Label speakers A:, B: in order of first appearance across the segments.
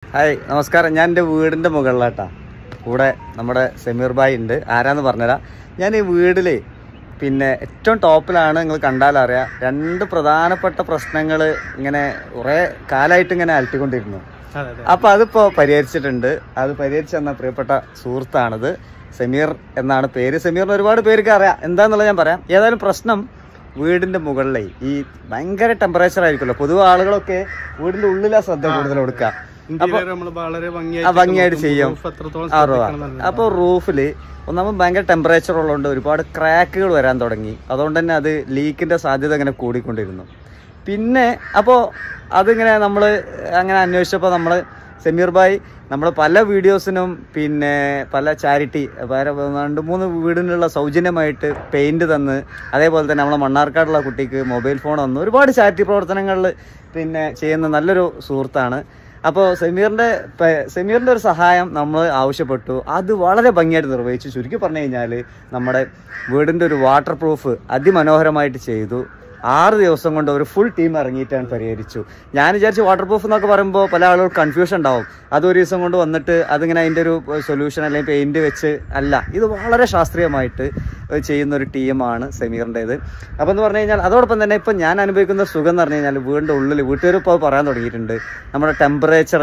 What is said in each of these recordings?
A: Hi നമസ്കാരം ഞാൻ എൻ്റെ വീടിൻ്റെ മുകളിലാട്ടാ കൂടെ നമ്മുടെ സമീർ ഭായ് ഉണ്ട് ആരാന്ന് പറഞ്ഞുതരാം ഞാൻ ഈ വീട്ടിൽ പിന്നെ ഏറ്റവും ടോപ്പിലാണ് നിങ്ങൾ കണ്ടാൽ അറിയാം രണ്ട് പ്രധാനപ്പെട്ട പ്രശ്നങ്ങൾ ഇങ്ങനെ കുറേ കാലമായിട്ട് ഇങ്ങനെ അലട്ടിക്കൊണ്ടിരുന്നു
B: അതെ അതെ
A: അപ്പോൾ അതിപ്പോൾ പരിഹരിച്ചിട്ടുണ്ട് അത് പരിഹരിച്ചു തന്ന പ്രിയപ്പെട്ട സുഹൃത്താണിത് സമീർ എന്നാണ് പേര് സമീറിന് ഒരുപാട് പേർക്ക് അറിയാം എന്താന്നുള്ളത് ഞാൻ പറയാം ഏതായാലും പ്രശ്നം വീടിന്റെ മുകളിലേ ഈ ഭയങ്കര ടെമ്പറേച്ചർ ആയിരിക്കുമല്ലോ പൊതുവെ ആളുകളൊക്കെ വീടിന്റെ ഉള്ളിലാ ശ്രദ്ധ കൂടുതൽ കൊടുക്കുക
B: ഇന്റീരിയർ നമ്മൾ വളരെ
A: ആ,
B: ഭംഗിയായിട്ട്
A: ഭംഗിയായിട്ട്
B: നോക്കുമ്പോൾ
A: ചെയ്യും
B: roof എത്രത്തോളം
A: ആ റോ
B: ശ്രദ്ധിക്കണം എന്നുള്ളത്.
A: അപ്പോൾ റൂഫിൽ ഒന്നാമത് ഭയങ്കര ടെമ്പറേച്ചർ ഉള്ളതുകൊണ്ട് ഒരുപാട് ക്രാക്കുകൾ വരാൻ തുടങ്ങി അതുകൊണ്ട് തന്നെ അത് ലീക്കിന്റെ സാധ്യത ഇങ്ങനെ കൂടിക്കൊണ്ടിരുന്നു പിന്നെ അപ്പോൾ അതിങ്ങനെ നമ്മൾ അങ്ങനെ അന്വേഷിച്ചപ്പോൾ നമ്മൾ സമീർ ഭായ് നമ്മൾ പല വീഡിയോസിനും പിന്നെ പല ചാരിറ്റി വേറെ രണ്ട് മൂന്ന് വീടിനുള്ള സൗജന്യമായിട്ട് പെയിന്റ് തന്ന് അതേപോലെ തന്നെ നമ്മളെ മണ്ണാർക്കാടുള്ള കുട്ടിക്ക് മൊബൈൽ ഫോൺ തന്നു ഒരുപാട് ചാരിറ്റി പ്രവർത്തനങ്ങളിൽ പിന്നെ ചെയ്യുന്ന നല്ലൊരു സുഹൃത്താണ് അപ്പോൾ സമീറിൻ്റെ സമീറിൻ്റെ ഒരു സഹായം നമ്മൾ ആവശ്യപ്പെട്ടു അത് വളരെ ഭംഗിയായിട്ട് നിർവഹിച്ചു ചുരുക്കി പറഞ്ഞു കഴിഞ്ഞാൽ നമ്മുടെ വീടിൻ്റെ ഒരു വാട്ടർ പ്രൂഫ് അതിമനോഹരമായിട്ട് ചെയ്തു ആറ് ദിവസം കൊണ്ട് ഒരു ഫുൾ ടീം ഇറങ്ങിയിട്ടാണ് പരിഹരിച്ചു ഞാൻ വിചാരിച്ചു വാട്ടർ പ്രൂഫ് എന്നൊക്കെ പറയുമ്പോൾ പല ആളുകൾക്ക് കൺഫ്യൂഷൻ ഉണ്ടാവും അത് ഒരു ദിവസം കൊണ്ട് വന്നിട്ട് അതിങ്ങനെ അതിൻ്റെ ഒരു സൊല്യൂഷൻ അല്ലെങ്കിൽ പെയിന്റ് വെച്ച് അല്ല ഇത് വളരെ ശാസ്ത്രീയമായിട്ട് ചെയ്യുന്ന ഒരു ടീമാണ് സമീറിൻ്റെത് അപ്പോൾ എന്ന് പറഞ്ഞു കഴിഞ്ഞാൽ അതോടൊപ്പം തന്നെ ഇപ്പം ഞാൻ അനുഭവിക്കുന്ന സുഖം എന്ന് പറഞ്ഞു കഴിഞ്ഞാൽ വീടിൻ്റെ ഉള്ളിൽ വീട്ടുകാർ ഇപ്പോൾ പറയാൻ തുടങ്ങിയിട്ടുണ്ട് നമ്മുടെ ടെമ്പറേച്ചർ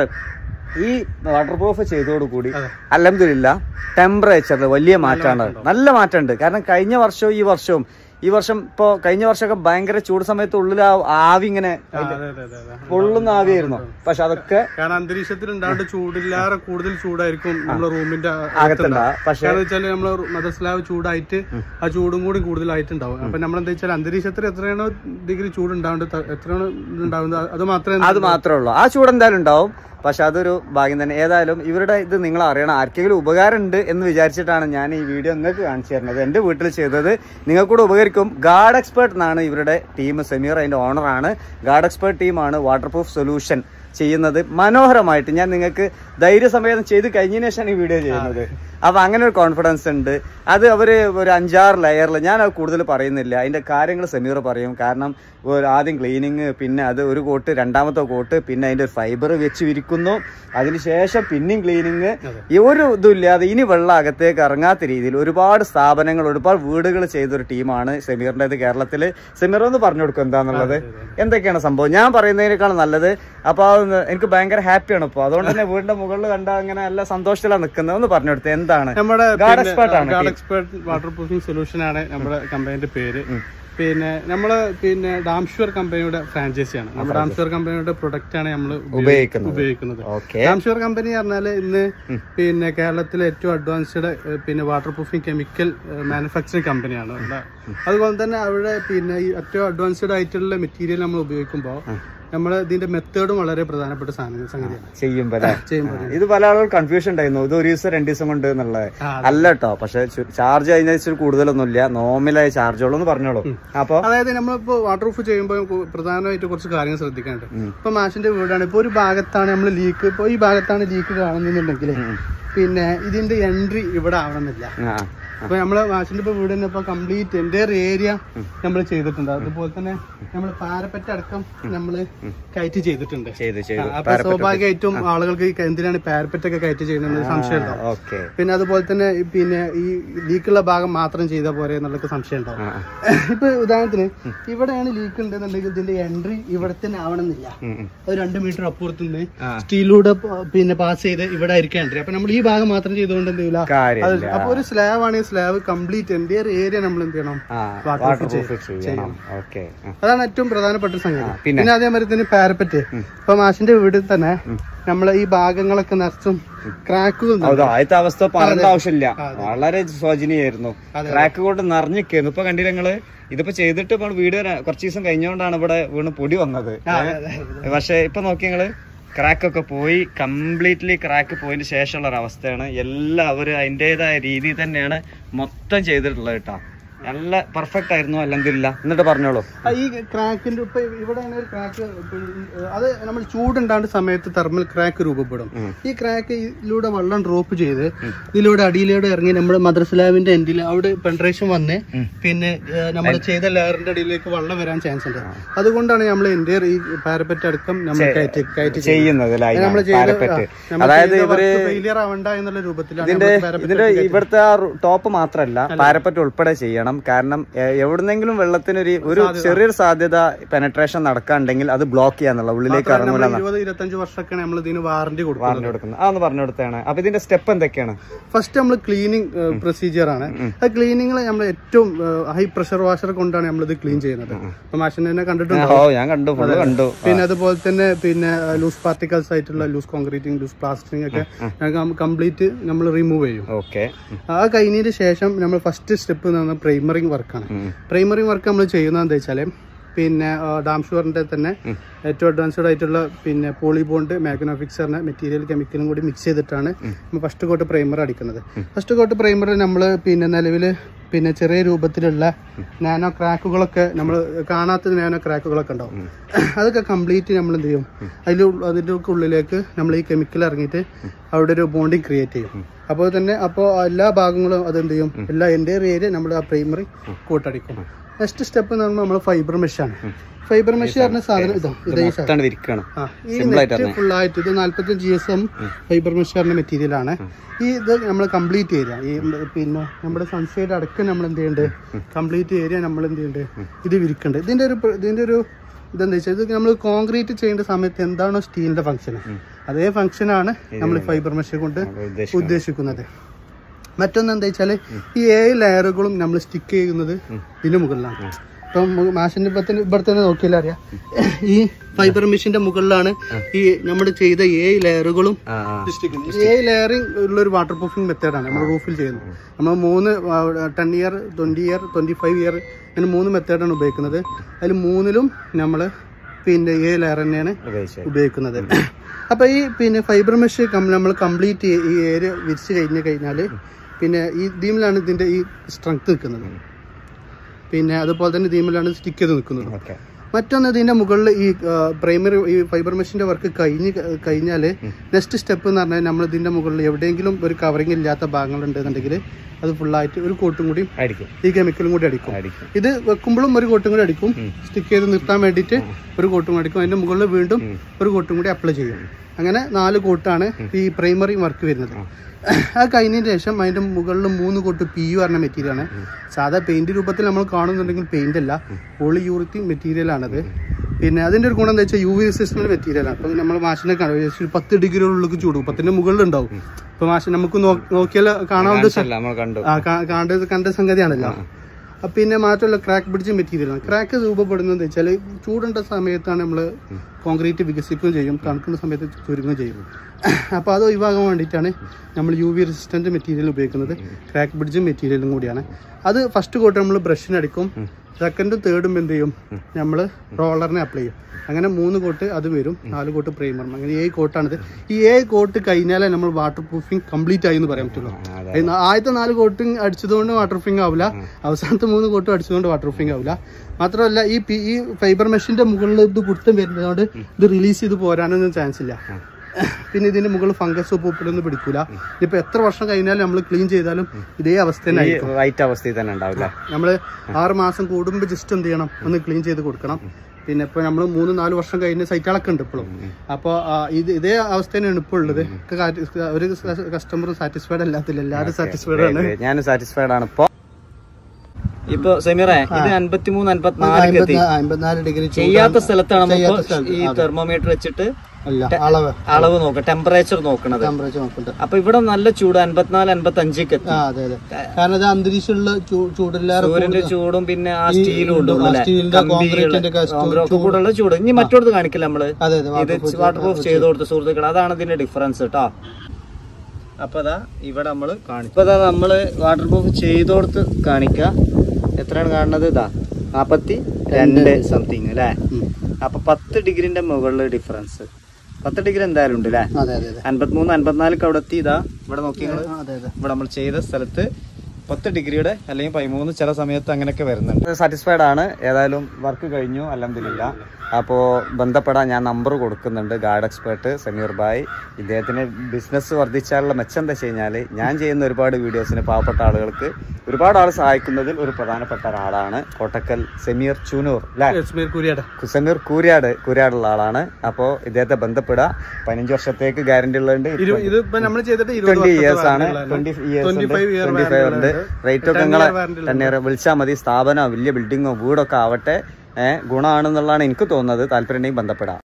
A: ഈ വാട്ടർ പ്രൂഫ് ചെയ്തതോടുകൂടി
B: അതെ.
A: അലഹമില്ല ടെമ്പറേച്ചറിൽ വലിയ മാറ്റമാണ് നല്ല മാറ്റമുണ്ട് കാരണം കഴിഞ്ഞ വർഷവും ഈ വർഷവും ഈ വർഷം ഇപ്പോൾ കഴിഞ്ഞ വർഷമൊക്കെ ഭയങ്കര ചൂട് സമയത്ത് ഉള്ളിൽ ആ ആവി ഇങ്ങനെ
B: ആ, അതെ അതെ അതെ അതെ
A: പൊള്ളുന്ന ആവിയായിരുന്നു പക്ഷെ അതൊക്കെ
B: കാരണം അന്തരീക്ഷത്തിൽ ഉണ്ടാവേണ്ട ചൂടില്ലാതെ കൂടുതൽ ചൂടായിരിക്കും നമ്മുടെ റൂമിന്റെ
A: അകത്തുണ്ടാ പക്ഷെ
B: കാരണം വെച്ചാല് നമ്മള് മദർ സ്ലാബ് ചൂടായിട്ട് ആ ചൂടും കൂടി കൂടുതലായിട്ടുണ്ടാവും അപ്പൊ നമ്മൾ എന്താ വെച്ചാൽ അന്തരീക്ഷത്തിൽ എത്രയാണോ ഡിഗ്രി ചൂട് ഉണ്ടാവേണ്ടത് എത്രയാണോ ഉണ്ടാവുന്നത് അത് മാത്രമേ
A: അത് മാത്രമേ ഉള്ളൂ ആ ചൂട് എന്തായാലും ഉണ്ടാവും പക്ഷെ അതൊരു ഭാഗ്യം തന്നെ ഏതായാലും ഇവരുടെ ഇത് നിങ്ങൾ അറിയണം ആർക്കെങ്കിലും ഉപകാരം ഉണ്ട് എന്ന് വിചാരിച്ചിട്ടാണ് ഞാൻ ഈ വീഡിയോ നിങ്ങൾക്ക് കാണിച്ചു തരുന്നത് എൻ്റെ വീട്ടിൽ ചെയ്തത് നിങ്ങൾക്കൂടെ ഉപകരിക്കും ഗാർഡ് എക്സ്പേർട്ട് എന്നാണ് ഇവരുടെ ടീം സെമീർ അതിൻ്റെ ഓണറാണ് ഗാർഡ് എക്സ്പേർട്ട് ടീമാണ് വാട്ടർ പ്രൂഫ് സൊല്യൂഷൻ ചെയ്യുന്നത് മനോഹരമായിട്ട് ഞാൻ നിങ്ങൾക്ക് ധൈര്യസമേതം ചെയ്ത് കഴിഞ്ഞതിന് ശേഷമാണ് ഈ വീഡിയോ ചെയ്യുന്നത് അപ്പൊ അങ്ങനെ ഒരു കോൺഫിഡൻസ് ഉണ്ട് അത് അവര് ഒരു അഞ്ചാറ് ലെയറിൽ ഞാൻ അത് കൂടുതൽ പറയുന്നില്ല അതിന്റെ കാര്യങ്ങൾ സമീർ പറയും കാരണം ഒരു ആദ്യം ക്ലീനിങ് പിന്നെ അത് ഒരു കോട്ട് രണ്ടാമത്തെ കോട്ട് പിന്നെ അതിന്റെ ഒരു ഫൈബർ വെച്ച് വിരിക്കുന്നു അതിനുശേഷം പിന്നെയും ക്ലീനിങ് ഈ ഒരു ഇതുമില്ലാതെ ഇനി വെള്ളം അകത്തേക്ക് ഇറങ്ങാത്ത രീതിയിൽ ഒരുപാട് സ്ഥാപനങ്ങൾ ഒരുപാട് വീടുകൾ ചെയ്തൊരു ടീമാണ് സമീറിൻ്റെത് കേരളത്തിൽ സമീർ ഒന്ന് പറഞ്ഞു കൊടുക്കും എന്താന്നുള്ളത് എന്തൊക്കെയാണ് സംഭവം ഞാൻ പറയുന്നതിനേക്കാൾ നല്ലത് അപ്പോൾ അത് എനിക്ക് ഭയങ്കര ഹാപ്പിയാണ് ഇപ്പോൾ അതുകൊണ്ട് തന്നെ വീടിന്റെ മുകളിൽ കണ്ട അങ്ങനെ നല്ല സന്തോഷത്തിലാണ് നിൽക്കുന്നത് ഒന്ന് പറഞ്ഞു കൊടുത്തത് എന്താണ്
B: നമ്മുടെ
A: ഗാർഡ് എക്സ്പേർട്ട് ആണ്
B: guard expert waterproofing solution ആണ് നമ്മുടെ കമ്പനിയുടെ പേര് പിന്നെ നമ്മള് പിന്നെ ഡാംഷുവർ കമ്പനിയുടെ ഫ്രാഞ്ചൈസിയാണ് നമ്മുടെ ഡാംഷുവർ കമ്പനിയുടെ പ്രൊഡക്റ്റ് ആണ് നമ്മൾ
A: ഉപയോഗിക്കുന്നത്
B: ഉപയോഗിക്കുന്നത്
A: ഓക്കെ
B: ഡാംഷുവർ കമ്പനി പറഞ്ഞാല് ഇന്ന് പിന്നെ കേരളത്തിലെ ഏറ്റവും അഡ്വാൻസ്ഡ് പിന്നെ വാട്ടർ പ്രൂഫിംഗ് കെമിക്കൽ മാനുഫാക്ചറിങ് കമ്പനിയാണ് ഇവിടെ. അതുപോലെ തന്നെ അവിടെ പിന്നെ ഈ ഏറ്റവും അഡ്വാൻസ്ഡ് ആയിട്ടുള്ള മെറ്റീരിയൽ നമ്മൾ ഉപയോഗിക്കുമ്പോൾ നമ്മൾ ഇതിന്റെ മെത്തേഡും വളരെ പ്രധാനപ്പെട്ട സാധനം സംഗതിയാണ്
A: ചെയ്യുമ്പോൾ
B: ചെയ്യുമ്പോൾ
A: ഇത് പല ആളുകൾ കൺഫ്യൂഷൻ ഉണ്ടായിരുന്നു ഇത് ഒരു ദിവസം രണ്ട് ദിവസം കൊണ്ട് എന്നുള്ളത്
B: ആ,
A: അല്ല കേട്ടോ പക്ഷെ ചാർജ് കഴിഞ്ഞ ഇച്ചിരി കൂടുതലൊന്നുമില്ല നോർമലായ ചാർജുള്ളൂ എന്ന് പറഞ്ഞോളൂ അപ്പൊ
B: അതായത് നമ്മളിപ്പോ വാട്ടർ പ്രൂഫ് ചെയ്യുമ്പോൾ കു- പ്രധാനമായിട്ട് കുറച്ച് കാര്യങ്ങൾ ശ്രദ്ധിക്കാനുണ്ട് ഇപ്പൊ മാഷിന്റെ വീടാണ് ഇപ്പൊ ഒരു ഭാഗത്താണ് നമ്മൾ ലീക്ക് ഇപ്പൊ ഈ ഭാഗത്താണ് ലീക്ക് കാണുന്നുണ്ടെങ്കിൽ പിന്നെ ഇതിന്റെ എൻട്രി ഇവിടെ ആവണമെന്നില്ല
A: ആ,
B: അപ്പൊ നമ്മള് മാഷിന്റെ ഇപ്പൊ വീട് തന്നെ ഇപ്പൊ കംപ്ലീറ്റ് എന്റെ ഏരിയ നമ്മൾ ചെയ്തിട്ടുണ്ട് അതുപോലെ തന്നെ നമ്മൾ പാരപ്പറ്റ് അടക്കം നമ്മള് കയറ്റി ചെയ്തിട്ടുണ്ട്
A: ചെയ്തു
B: ആ,
A: ചെയ്തു
B: അപ്പൊ സ്വാഭാവികമായിട്ടും ആളുകൾക്ക് ഈ എന്തിനാണ് പാരപ്പറ്റ് ഒക്കെ കയറ്റി ചെയ്യുന്നത് സംശയം ഉണ്ടാവും
A: ഓക്കെ
B: പിന്നെ അതുപോലെ തന്നെ ഈ പിന്നെ ഈ ലീക്കുള്ള ഭാഗം മാത്രം ചെയ്താൽ പോരെ എന്നുള്ളൊക്കെ സംശയം ഉണ്ടാവും ഇപ്പൊ ഉദാഹരണത്തിന് ഇവിടെയാണ് ലീക്ക് ഉണ്ടെന്നുണ്ടെങ്കിൽ ഇതിന്റെ എൻട്രി ഇവിടെ തന്നെ ആവണമെന്നില്ല അത് രണ്ട് മീറ്റർ അപ്പുറത്ത് നിന്ന്
A: ആ.
B: സ്റ്റീലൂടെ പ- പിന്നെ പാസ് ചെയ്ത് ഇവിടെ ആയിരിക്കും എൻട്രി അപ്പൊ നമ്മൾ ഈ ഭാഗം മാത്രം ചെയ്തുകൊണ്ട് എന്ത് ചെയ്യില്ല
A: കാര്യമില്ല
B: അപ്പൊ ഒരു സ്ലാബ് ആണെങ്കിൽ സ്ലാബ് കംപ്ലീറ്റ് എന്റെ ഏരിയ നമ്മൾ എന്ത് ചെയ്യണം
A: ആ
B: Water
A: വാട്ടർ
B: proof
A: പ്രൂഫ് ചെയ്യണം ഓക്കെ
B: അതാണ് ഏറ്റവും പ്രധാനപ്പെട്ട സംഗതി
A: പിന്നെ?
B: പിന്നെ അതേമാതിരി തന്നെ പാരപ്പറ്റ് ഇപ്പൊ മാഷിന്റെ വീട്ടിൽ തന്നെ നമ്മളെ ഈ ഭാഗങ്ങളൊക്കെ നിറച്ചും ക്രാക്കുകൾ
A: അത് ആദ്യത്തെ അവസ്ഥ പറയേണ്ട ആവശ്യമില്ല വളരെ ശോചനീയായിരുന്നു ട്രാക്ക് കൊണ്ട് നിറഞ്ഞിരിക്കുന്നു ഇപ്പൊ കണ്ടില്ല നിങ്ങള് ഇതിപ്പോ ചെയ്തിട്ട് ഇപ്പോൾ വീഡിയോ കുറച്ച് ദിവസം കഴിഞ്ഞുകൊണ്ടാണ് ഇവിടെ വീണ് പൊടി വന്നത് പക്ഷെ ഇപ്പൊ നോക്കി നിങ്ങള് ക്രാക്ക് ഒക്കെ പോയി കംപ്ലീറ്റ്ലി ക്രാക്ക് പോയതിന് ശേഷമുള്ള ഒരു അവസ്ഥയാണ് എല്ലാവരും അതിൻ്റെതായ രീതിയിൽ തന്നെയാണ് മൊത്തം ചെയ്തിട്ടുള്ളത് കേട്ടോ നല്ല പെർഫെക്റ്റ് ആയിരുന്നു അല്ലെങ്കിൽ എന്നിട്ട് പറഞ്ഞോളൂ
B: ആ, ഈ ക്രാക്കിന്റെ ഇപ്പൊ ഇവിടെ ഒരു ക്രാക്ക് അത് നമ്മൾ ചൂടുണ്ടാകുന്ന സമയത്ത് തെർമൽ ക്രാക്ക് രൂപപ്പെടും ഈ ക്രാക്ക് ഇതിലൂടെ വെള്ളം ഡ്രോപ്പ് ചെയ്ത് ഇതിലൂടെ അടിയിലൂടെ ഇറങ്ങി നമ്മുടെ മദ്രസ്ലാബിന്റെ എൻഡിൽ അവിടെ പെൻട്രേഷൻ വന്ന് പിന്നെ നമ്മൾ ചെയ്ത ലെയറിന്റെ അടിയിലേക്ക് വെള്ളം വരാൻ ചാൻസ് ഉണ്ട് അതുകൊണ്ടാണ് നമ്മൾ എൻ്റെ ഈ പാരപ്പറ്റ് അടക്കം നമ്മൾ കയറ്റി കയറ്റി
A: ചെയ്യുന്നത് അല്ലേ
B: നമ്മൾ
A: പാരപ്പറ്റ് അതായത് ഇവര്
B: ഫെയിലിയർ ആവണ്ട എന്നുള്ള രൂപത്തിലാണ്
A: ഇതിന്റെ
B: നമ്മൾ parapet
A: ഇതിന്റെ ഇവിടുത്തെ ആ ടോപ്പ് മാത്രല്ല പാരപ്പറ്റ് ഉൾപ്പെടെ ചെയ്യണം കാരണം എ- എവിടുന്നെങ്കിലും വെള്ളത്തിനൊരു ഒരു ചെറിയൊരു സാധ്യത പെനട്രേഷൻ നടക്കാണ്ടെങ്കിൽ അത് ബ്ലോക്ക് ചെയ്യാന്നുള്ള ഉള്ളിലേക്ക് ഇറങ്ങൂല
B: നമ്മൾ ഇരുപത് ഇരുപത്തഞ്ച് വർഷമൊക്കെ നമ്മൾ ഇതിന് വാറണ്ടി കൊടുക്കുന്നത്
A: പറഞ്ഞു കൊടുക്കുന്നത് അതൊന്ന് പറഞ്ഞു കൊടുത്താണ് അപ്പൊ ഇതിന്റെ സ്റ്റെപ്പ് എന്തൊക്കെയാണ്
B: ഫസ്റ്റ് നമ്മൾ ക്ലീനിങ് പ്രൊസീജിയർ ആണ് ആ ക്ലീനിങ്ങിൽ നമ്മൾ ഏറ്റവും ഹൈ പ്രഷർ വാഷർ കൊണ്ടാണ് നമ്മൾ ഇത് ക്ലീൻ ചെയ്യുന്നത് ഇപ്പൊ മാഷിനെ തന്നെ കണ്ടിട്ടുണ്ട്
A: ഓ ഞാൻ കണ്ടു ഫുള്ള് കണ്ടു
B: പിന്നെ അതുപോലെ തന്നെ പിന്നെ ലൂസ് പാർട്ടിക്കൽസ് ആയിട്ടുള്ള ലൂസ് കോൺക്രീറ്റിംഗ് ലൂസ് പ്ലാസ്റ്ററിംഗ് ഒക്കെ കംപ്ലീറ്റ് നമ്മൾ റിമൂവ് ചെയ്യും
A: ഓക്കെ
B: ആ കഴിഞ്ഞതിന് ശേഷം നമ്മൾ ഫസ്റ്റ് സ്റ്റെപ്പ് എന്ന് പറഞ്ഞാൽ പ്രൈമറിങ് വർക്കാണ് പ്രൈമറിങ് വർക്ക് നമ്മൾ ചെയ്യുന്നത് എന്താ വെച്ചാൽ പിന്നെ ഡാം ഷുവറിന്റെ തന്നെ ഏറ്റവും അഡ്വാൻസ്ഡ് ആയിട്ടുള്ള പിന്നെ പോളിബോണ്ട് മാഗ്നോഫിക്സറിന്റെ മെറ്റീരിയൽ കെമിക്കലും കൂടി മിക്സ് ചെയ്തിട്ടാണ് നമ്മൾ ഫസ്റ്റ് കോട്ട് പ്രൈമർ അടിക്കുന്നത് ഫസ്റ്റ് കോട്ട് പ്രൈമർ നമ്മൾ പിന്നെ നിലവിൽ പിന്നെ ചെറിയ രൂപത്തിലുള്ള നാനോ ക്രാക്കുകളൊക്കെ നമ്മൾ കാണാത്ത നാനോ ക്രാക്കുകളൊക്കെ ഉണ്ടാവും അതൊക്കെ കംപ്ലീറ്റ് നമ്മൾ എന്ത് ചെയ്യും അതിൽ അതിൻ്റെ ഒക്കെ ഉള്ളിലേക്ക് നമ്മൾ ഈ കെമിക്കൽ ഇറങ്ങിയിട്ട് അവിടെ ഒരു ബോണ്ടിങ് ക്രിയേറ്റ് ചെയ്യും അപ്പോൾ തന്നെ അപ്പോൾ എല്ലാ ഭാഗങ്ങളും അതെന്ത് ചെയ്യും എല്ലാ എൻ്റെ ഏരിയ നമ്മൾ ആ പ്രൈമറി കൂട്ടടിക്കും നെക്സ്റ്റ് സ്റ്റെപ്പ് എന്ന് പറയുമ്പോൾ നമ്മൾ ഫൈബർ മെഷാണ് ഫൈബർ മെഷ് പറഞ്ഞ സാധനം ഇതാ ഇതാ ഈ സാധനം
A: മൊത്തം വിരിക്കണം
B: ആ, ഈ നെറ്റ് ഫുള്ളായിട്ട് ഇത് നാല്പത്തി ജി എസ് എം ഫൈബർ മെഷറിന്റെ മെറ്റീരിയൽ ആണ് ഈ ഇത് നമ്മൾ കംപ്ലീറ്റ് ഏരിയ ഈ ഉം, പിന്നെ നമ്മുടെ സൺസൈഡ് അടക്കം നമ്മൾ എന്ത് ചെയ്യുന്നുണ്ട് കംപ്ലീറ്റ് ഏരിയ നമ്മൾ എന്ത് ചെയ്യുന്നുണ്ട് ഇത് വിരിക്കുന്നുണ്ട് ഇതിന്റെ ഒരു പ്ര- ഇതിന്റെ ഒരു ഇതെന്താ വെച്ചാൽ ഇത് നമ്മൾ കോൺക്രീറ്റ് ചെയ്യേണ്ട സമയത്ത് എന്താണോ സ്റ്റീലിന്റെ ഫംഗ്ഷൻ അതേ ഫംഗ്ഷനാണ് നമ്മൾ ഫൈബർ മെഷ് കൊണ്ട്
A: ഉദ്ദേശിക്കുന്നത്
B: ഉദ്ദേശിക്കുന്നത് മറ്റൊന്ന് എന്താ വെച്ചാൽ ഈ ഏഴ് ലെയറുകളും നമ്മൾ സ്റ്റിക്ക് ചെയ്യുന്നത് ഇതിന് മുകളിലാണ് ഇപ്പം മു- മാഷിന്റെ ഇപ്പൊ തന്നെ ഇവിടെ തന്നെ നോക്കിയാൽ അറിയാം ഈ ഫൈബർ മെഷീന്റെ മുകളിലാണ് ഈ നമ്മൾ ചെയ്ത ഏഴ് ലെയറുകളും
A: ആ ആ
B: ഏഴ് ലെയറിംഗ് ഉള്ള ഒരു വാട്ടർ പ്രൂഫിംഗ് മെത്തേഡാണ് നമ്മൾ റൂഫിൽ ചെയ്യുന്നത് നമ്മൾ മൂന്ന് ten year twenty year twenty five year അങ്ങനെ മൂന്ന് മെത്തേഡാണ് ഉപയോഗിക്കുന്നത് അതിൽ മൂന്നിലും നമ്മൾ പിന്നെ ഏഴ് ലെയർ തന്നെയാണ്
A: ഉപയോഗിച്ചത്
B: ഉപയോഗിക്കുന്നത് അപ്പൊ ഈ പിന്നെ ഫൈബർ മെഷ് നമ്മൾ കംപ്ലീറ്റ് ഈ ഏരിയ വിരിച്ച് കഴിഞ്ഞ് കഴിഞ്ഞാൽ പിന്നെ ഈ ദീമിലാണ് ഇതിന്റെ ഈ സ്ട്രെങ്ത് നിൽക്കുന്നത് പിന്നെ അതുപോലെ തന്നെ ദീമിലാണ് സ്റ്റിക്ക് ചെയ്ത് നിൽക്കുന്നത്
A: ഓക്കെ
B: മറ്റൊന്ന് ഇതിന്റെ മുകളിൽ ഈ പ്രൈമറി ഈ ഫൈബർ മെഷീന്റെ വർക്ക് കഴിഞ്ഞ് കഴിഞ്ഞാൽ നെക്സ്റ്റ് സ്റ്റെപ്പ് എന്ന് പറഞ്ഞാൽ നമ്മൾ ഇതിന്റെ മുകളിൽ എവിടെയെങ്കിലും ഒരു കവറിങ് ഇല്ലാത്ത ഭാഗങ്ങൾ ഉണ്ടെന്നുണ്ടെങ്കിൽ അത് ഫുള്ളായിട്ട് ഒരു കോട്ടും കൂടി
A: ആയിരിക്കും
B: ഈ കെമിക്കലും കൂടി അടിക്കും
A: ആയിരിക്കും
B: ഇത് വെക്കുമ്പോഴും ഒരു കോട്ടും കൂടി അടിക്കും സ്റ്റിക്ക് ചെയ്ത് നിർത്താൻ വേണ്ടിയിട്ട് ഒരു കോട്ടും കൂടി അടിക്കും അതിന്റെ മുകളിൽ വീണ്ടും ഒരു കോട്ടും കൂടി അപ്ലൈ ചെയ്യും അങ്ങനെ നാല് കോട്ടാണ് ഈ പ്രൈമറി വർക്ക് വരുന്നത് ആ കഴിഞ്ഞതിന് ശേഷം അതിന്റെ മുകളിൽ മൂന്ന് കോട്ട് പി യു പറഞ്ഞ മെറ്റീരിയൽ ആണ് സാധാ പെയിന്റ് രൂപത്തിൽ നമ്മൾ കാണുന്നുണ്ടെങ്കിൽ പെയിന്റ് അല്ല പോളി യൂറിത്തി മെറ്റീരിയൽ ആണത് പിന്നെ അതിന്റെ ഒരു ഗുണം എന്താ വെച്ചാൽ യു വി റെസിസ്റ്റന്റ് മെറ്റീരിയൽ ആണ് അപ്പം നമ്മൾ മാഷിനെ കാണും ഏകദേശം ഒരു പത്ത് ഡിഗ്രികളിലേക്ക് ചൂടും പത്തിന്റെ മുകളിൽ ഉണ്ടാവും ഇപ്പൊ മാഷ് നമുക്ക് നോ- നോക്കിയാൽ കാണാവുന്ന
A: അല്ല നമ്മൾ കണ്ടു
B: ആ കാ- കാണ്ടത് കണ്ട സംഗതിയാണല്ലോ അപ്പൊ പിന്നെ മാത്രമല്ല ക്രാക്ക് പിടിച്ച മെറ്റീരിയൽ ആണ് ക്രാക്ക് രൂപപ്പെടുന്നത് വെച്ചാൽ ചൂടുണ്ട സമയത്താണ് നമ്മൾ കോൺക്രീറ്റ് വികസിക്കുകയും ചെയ്യും തണുക്കുന്ന സമയത്ത് ചുരുങ്ങുകയും ചെയ്യും അപ്പോൾ അത് ഒഴിവാകാൻ വേണ്ടിയിട്ടാണ് നമ്മൾ യു വി റെസിസ്റ്റന്റ് മെറ്റീരിയൽ ഉപയോഗിക്കുന്നത് ക്രാക്ക് പിടിച്ച മെറ്റീരിയലും കൂടിയാണ് അത് ഫസ്റ്റ് കോട്ട് നമ്മൾ ബ്രഷിനടിക്കും സെക്കൻഡും തേർഡും എന്ത് ചെയ്യും നമ്മൾ റോളറിനെ അപ്ലൈ ചെയ്യും അങ്ങനെ മൂന്ന് കോട്ട് അത് വരും നാല് കോട്ട് പ്രൈമറും അങ്ങനെ ഏഴ് കോട്ടാണിത് ഈ ഏഴ് കോട്ട് കഴിഞ്ഞാലേ നമ്മൾ വാട്ടർ പ്രൂഫിങ് കംപ്ലീറ്റ് ആയി എന്ന് പറയാൻ പറ്റുള്ളൂ
A: അതെ.
B: ഈ നാ- ആദ്യത്തെ നാല് കോട്ടിങ് അടിച്ചതുകൊണ്ട് വാട്ടർ പ്രൂഫിംഗ് ആവില്ല അവസാനത്തെ മൂന്ന് കോട്ടും അടിച്ചതുകൊണ്ട് വാട്ടർ പ്രൂഫിംഗ് ആവില്ല മാത്രമല്ല ഈ പി- ഈ ഫൈബർ മെഷീന്റെ മുകളിൽ ഇത് കുടുത്തം വരുന്നതുകൊണ്ട് ഇത് റിലീസ് ചെയ്ത് പോരാനൊന്നും ചാൻസ് ഇല്ല പിന്നെ ഇതിന്റെ മുകളിൽ ഫംഗസ് പൂപ്പിലൊന്നും പിടിക്കൂല ഇനിയിപ്പോ എത്ര വർഷം കഴിഞ്ഞാലും നമ്മൾ ക്ലീൻ ചെയ്താലും ഇതേ അവസ്ഥ തന്നെ
A: ഈ
B: ആയിരിക്കും
A: വൈറ്റ് അവസ്ഥയിൽ തന്നെ ഉണ്ടാവില്ല
B: നമ്മൾ ആറ് മാസം കൂടുമ്പോൾ ജസ്റ്റ് എന്ത് ചെയ്യണം ഒന്ന് ക്ലീൻ ചെയ്ത് കൊടുക്കണം പിന്നെ ഇപ്പൊ നമ്മൾ മൂന്ന് നാല് വർഷം കഴിഞ്ഞ സൈറ്റുകളൊക്കെ ഉണ്ട് ഇപ്പോഴും അപ്പോൾ ഇത് ഇതേ അവസ്ഥ തന്നെയാണ് ഇപ്പോൾ ഉള്ളത് ഒക്കെ കാറ്റ് ഒരു കസ്റ്റമർ സാറ്റിസ്ഫൈഡ് അല്ലാത്തില്ല എല്ലാവരും സാറ്റിസ്ഫൈഡ് ആണ്
A: ഞാൻ സാറ്റിസ്ഫൈഡ് ആണ് ഇപ്പൊ ഇപ്പൊ സെമീറെ ഇത് അൻപത്തിമൂന്ന് അൻപത്തിനാല് എത്തി
B: അമ്പത്തിനാല് ഡിഗ്രി
A: ചെയ്യാത്ത സ്ഥലത്താണ് നമ്മൾ
B: ചെയ്യാത്ത
A: ഇപ്പൊ
B: സ്ഥലത്ത്,
A: ഈ തെർമോമീറ്റർ വെച്ചിട്ട്
B: അല്ല അളവ്
A: അളവ് നോക്കുക ടെമ്പറേച്ചർ നോക്കണത്
B: ടെമ്പറേച്ചർ നോക്കണ്ട
A: അപ്പൊ ഇവിടെ നല്ല ചൂട് അൻപത്തിനാല് അൻപത്തി അഞ്ചേക്ക് എത്തി
B: ആ അതെ അതെ കാരണം ഇത് അന്തരീക്ഷമുള്ള ചൂടില്ലാതെ
A: സൂര്യന്റെ ചൂടും പിന്നെ ആ സ്റ്റീലും ഉണ്ട്
B: ആ
A: ഉള്ളിലെ.
B: സ്റ്റീലിന്റെ
A: കമ്പികള്,
B: കോൺക്രീറ്റിന്റെ ഒക്കെ
A: കോൺക്രീറ്റ് ഒക്കെ കൂടെയുള്ള ചൂട് ഇനി മറ്റോടത്ത് കാണിക്കില്ല നമ്മള്
B: അതെ അതെ
A: ഇത് വാട്ടർ പ്രൂഫ് ചെയ്ത് കൊടുത്ത സുഹൃത്തുക്കൾ അതാണ് ഇതിന്റെ ഡിഫറൻസ് കേട്ടോ അപ്പൊ അതാ ഇവിടെ നമ്മള് കാണിക്കും ഇപ്പൊ അതാ നമ്മള് വാട്ടർ പ്രൂഫ് ചെയ്ത് കൊടുത്ത് കാണിക്ക എത്രയാണ് കാണുന്നത് ഇതാ നാപ്പത്തി രണ്ട് സംതിങ് അല്ലേ
B: ഉം.
A: അപ്പൊ പത്ത് ഡിഗ്രിന്റെ മുകളിൽ ഡിഫറൻസ് പത്ത് ഡിഗ്രി എന്തായാലും ഉണ്ട് അല്ലേ
B: അതെ അതെ അതെ
A: അൻപത്തിമൂന്ന് അൻപത്തിനാലിക്ക് അവിടെ എത്തി ഇതാ ഇവിടെ നോക്കി നിങ്ങള്
B: ആ, അതെ അതെ
A: ഇവിടെ നമ്മൾ ചെയ്ത സ്ഥലത്ത്
C: പത്ത് ഡിഗ്രിയുടെ അല്ലെങ്കിൽ പതിമൂന്ന് ചില സമയത്ത് അങ്ങനെയൊക്കെ വരുന്നുണ്ട്
A: സാറ്റിസ്ഫൈഡ് ആണ് ഏതായാലും വർക്ക് കഴിഞ്ഞു അലഹമില്ല അപ്പോൾ ബന്ധപ്പെടാൻ ഞാൻ നമ്പർ കൊടുക്കുന്നുണ്ട് ഗാർഡ് എക്സ്പേർട്ട് സമീർ ഭായ് ഇദ്ദേഹത്തിന് ബിസിനസ് വർദ്ധിച്ചാലുള്ള മെച്ചം എന്താ വെച്ച് കഴിഞ്ഞാൽ ഞാൻ ചെയ്യുന്ന ഒരുപാട് വീഡിയോസിന് പാവപ്പെട്ട ആളുകൾക്ക് ഒരുപാട് ആൾ സഹായിക്കുന്നതിൽ ഒരു പ്രധാനപ്പെട്ട ഒരാളാണ് കോട്ടക്കൽ സമീർ ചുനൂർ അല്ലേ
B: കശ്മീർ കുരിയാട
A: സമീർ കൂരിയാട് കൂരിയാടുള്ള ആളാണ് അപ്പോൾ ഇദ്ദേഹത്തെ ബന്ധപ്പെടുക പതിനഞ്ച് വർഷത്തേക്ക് ഗ്യാരണ്ടി ഉള്ളതുണ്ട്
B: ഇരു- ഇത് ഇപ്പൊ നമ്മൾ ചെയ്തിട്ട്
A: ട്വന്റി ഇയേഴ്സ് ആണ് twenty years
B: 25 year
A: twenty five ഉണ്ട് റേറ്റ് ഒക്കെ
B: Ten
A: നിങ്ങളെ
B: year warranty
A: ടെൻ ഇയർ വിളിച്ചാൽ മതി സ്ഥാപനമോ വലിയ ബിൽഡിങ്ങോ വീടൊക്കെ ആവട്ടെ ഏഹ് ഗുണമാണെന്നുള്ളതാണ് എനിക്ക് തോന്നുന്നത് താല്പര്യം ഉണ്ടെങ്കിൽ ബന്ധപ്പെടാം